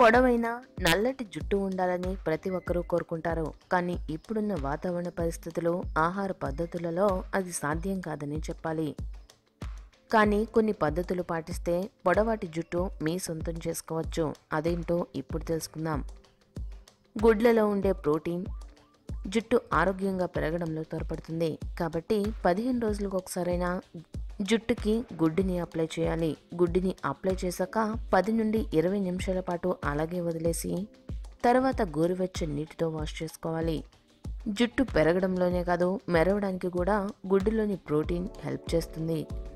పొడవైన నల్లటి జుట్టు ఉండాలని ప్రతి ఒక్కరూ కోరుకుంటారు కానీ ఇప్పుడున్న వాతావరణ పరిస్థితులు ఆహార పద్ధతులలో అది సాధ్యం కాదని చెప్పాలి కానీ కొన్ని పద్ధతులు పాటిస్తే పొడవాటి జుట్టు మీ సొంతం చేసుకోవచ్చు అదేంటో ఇప్పుడు తెలుసుకుందాం గుడ్లలో ఉండే ప్రోటీన్ జుట్టు ఆరోగ్యంగా పెరగడంలో తోడ్పడుతుంది కాబట్టి పదిహేను రోజులకు ఒకసారైనా జుట్టుకి గుడ్డుని అప్లై చేయాలి గుడ్డుని అప్లై చేశాక పది నుండి ఇరవై నిమిషాల పాటు అలాగే వదిలేసి తర్వాత గోరువెచ్చని నీటితో వాష్ చేసుకోవాలి జుట్టు పెరగడంలోనే కాదు మెరవడానికి కూడా గుడ్డులోని ప్రోటీన్ హెల్ప్ చేస్తుంది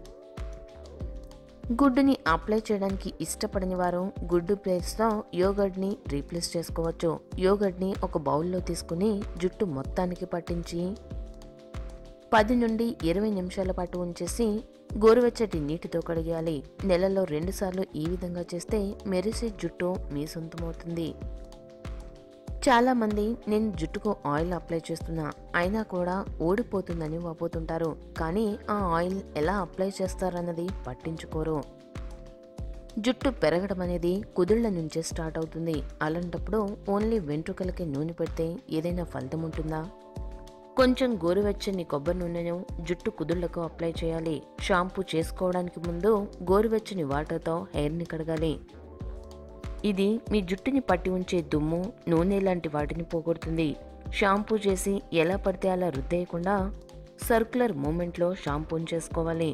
గుడ్డుని అప్లై చేయడానికి ఇష్టపడని వారు గుడ్డు ప్లేస్లో యోగడ్ని రీప్లేస్ చేసుకోవచ్చు యోగడ్ని ఒక బౌల్లో తీసుకుని జుట్టు మొత్తానికి పట్టించి పది నుండి ఇరవై నిమిషాల పాటు ఉంచేసి గోరువెచ్చటి నీటితో కడిగేయాలి నెలలో రెండుసార్లు ఈ విధంగా చేస్తే మెరిసే జుట్టు మీ సొంతమవుతుంది చాలామంది నేను జుట్టుకు ఆయిల్ అప్లై చేస్తున్నా అయినా కూడా ఓడిపోతుందని వాపోతుంటారు కానీ ఆ ఆయిల్ ఎలా అప్లై చేస్తారన్నది పట్టించుకోరు జుట్టు పెరగడం అనేది కుదుళ్ల నుంచే స్టార్ట్ అవుతుంది అలాంటప్పుడు ఓన్లీ వెంట్రుకలకి నూనె పెడితే ఏదైనా ఫలితం ఉంటుందా కొంచెం గోరువెచ్చని కొబ్బరి నూనెను జుట్టు కుదుళ్లకు అప్లై చేయాలి షాంపూ చేసుకోవడానికి ముందు గోరువెచ్చని వాటర్తో హెయిర్ని కడగాలి ఇది మీ జుట్టుని పట్టి ఉంచే దుమ్ము నూనె లాంటి వాటిని పోగొడుతుంది షాంపూ చేసి ఎలా పడితే అలా రుద్దేయకుండా సర్క్యులర్ మూమెంట్లో షాంపూని చేసుకోవాలి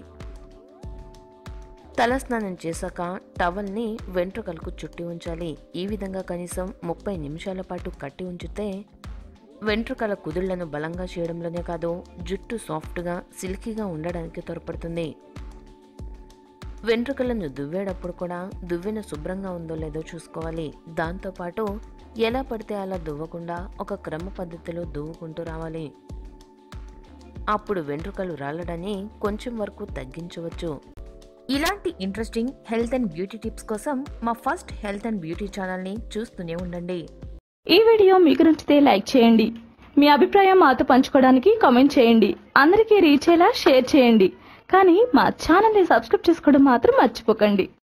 తలస్నానం చేశాక టవల్ని వెంట్రుకలకు చుట్టి ఉంచాలి ఈ విధంగా కనీసం ముప్పై నిమిషాల పాటు కట్టి ఉంచితే వెంట్రుకల కుదుళ్లను బలంగా చేయడంలోనే కాదు జుట్టు సాఫ్ట్గా సిల్కీగా ఉండడానికి తోడ్పడుతుంది వెంట్రుకలను దువ్వేటప్పుడు కూడా దువ్వెన శుభ్రంగా ఉందో లేదో చూసుకోవాలి దాంతోపాటు ఎలా పడితే అలా దువ్వకుండా ఒక క్రమ పద్ధతిలో దువ్వుకుంటూ రావాలి అప్పుడు వెంట్రుకలు రాలడాన్ని కొంచెం వరకు తగ్గించవచ్చు ఇలాంటి interesting health and beauty tips కోసం మా ఫస్ట్ హెల్త్ అండ్ బ్యూటీ ఛానల్ని చూస్తూనే ఉండండి ఈ వీడియో మీకు నచ్చితే లైక్ చేయండి మీ అభిప్రాయం మాతో పంచుకోవడానికి కామెంట్ చేయండి అందరికీ రీచ్ అయ్యేలా షేర్ చేయండి కానీ మా ఛానల్ని సబ్స్క్రైబ్ చేసుకోవడం మాత్రం మర్చిపోకండి